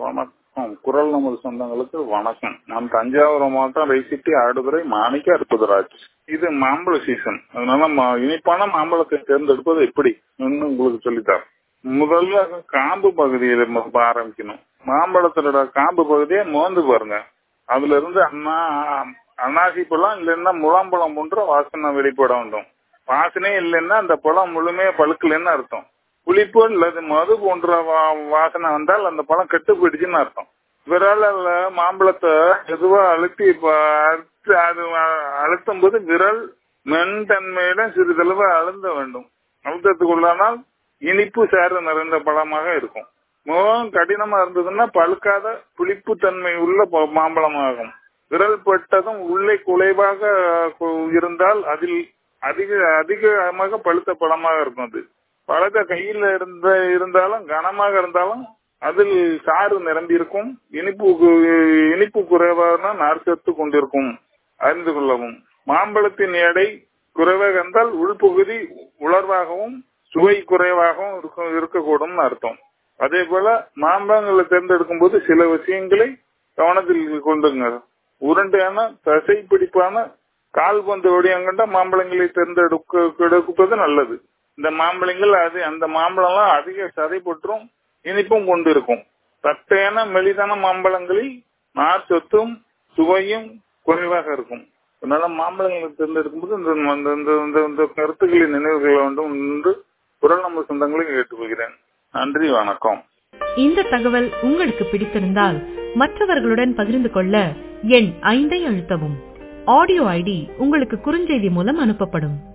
வணக்கம் குரல் நமது சொந்தங்களுக்கு வணக்கம் நான் தஞ்சாவூர் மாவட்டம் ரைசிட்டி ஆடுதுறை மாணிக்க அற்புதராஜ் இது மாம்பழ சீசன் அதனால மா- இனிப்பான மாம்பழத்தை தேர்ந்தெடுப்பது எப்படி உங்களுக்கு சொல்லித்தரேன் முதல்ல காம்பு பகுதியில ம- ஆரம்பிக்கணும் மாம்பழத்தோட காம்பு பகுதியை மோந்து பாருங்க அதுல இருந்து அண்ணா அன்னாசி பழம் இல்லைன்னா முலாம்பழம் போன்ற வாசனை வெளிப்பட வேண்டும் வாசனையே இல்லைன்னா அந்த பழம் முழுமையா பழுக்கலைன்னு அர்த்தம் புளிப்பு அல்லது மது போன்ற வா- வாசனை வந்தால் அந்த பழம் கெட்டு போயிடுச்சுன்னு அர்த்தம் விரல் அல்ல மாம்பழத்தை எதுவா அழுத்தி இப்ப அழுத்து அது அ- அழுத்தும் போது விரல் மென் தன்மையுடன் சிறிதளவு அழுந்த வேண்டும் அழுத்தத்துக்குள்ளானால் இனிப்பு சேர நிறைந்த பழமாக இருக்கும் முகம் கடினமா இருந்ததுன்னா பழுக்காத புளிப்பு தன்மை உள்ள ப- மாம்பழமாகும் விரல் பட்டதும் உள்ளே குலைவாக கு- இருந்தால் அதில் அதிக அதிகமாக பழுத்த பழமாக இருக்கும் அது பழக்க கையில் இருந்த இருந்தாலும் கனமாக இருந்தாலும் அதில் சாறு நிரம்பி இருக்கும் இனிப்பு கு- இனிப்பு குறைவான நார்ச்சத்து கொண்டிருக்கும் அறிந்து கொள்ளவும் மாம்பழத்தின் எடை குறைவாக இருந்தால் உள்பகுதி உலர்வாகவும் சுவை குறைவாகவும் இருக்கும் இருக்கக்கூடும்னு அர்த்தம் அதே போல மாம்பழங்களை தேர்ந்தெடுக்கும் போது சில விஷயங்களை கவனத்தில் கொண்டுங்க உருண்டையான தசை பிடிப்பான கால் பந்து வடிவங்கண்ட மாம்பழங்களை தேர்ந்தெடுக்க எடுப்பது நல்லது இந்த மாம்பழங்கள் அது அந்த மாம்பழம்லாம் அதிக சதை பற்றும் இனிப்பும் கொண்டு இருக்கும் தட்டையான மெலிதான மாம்பழங்களில் நார் சத்தும் சுவையும் குறைவாக இருக்கும் அதனால மாம்பழங்களை தேர்ந்தெடுக்கும் போது இந்த இந்த- இந்த- இந்த- இந்த கருத்துக்களை நினைவு கொள்ள வேண்டும் என்று குரல் நம்ம சொந்தங்களை கேட்டுக்கொள்கிறேன் நன்றி வணக்கம் இந்த தகவல் உங்களுக்கு பிடித்திருந்தால் மற்றவர்களுடன் பகிர்ந்து கொள்ள எண் ஐந்தை அழுத்தவும் ஆடியோ ஐடி உங்களுக்கு குறுஞ்செய்தி மூலம் அனுப்பப்படும்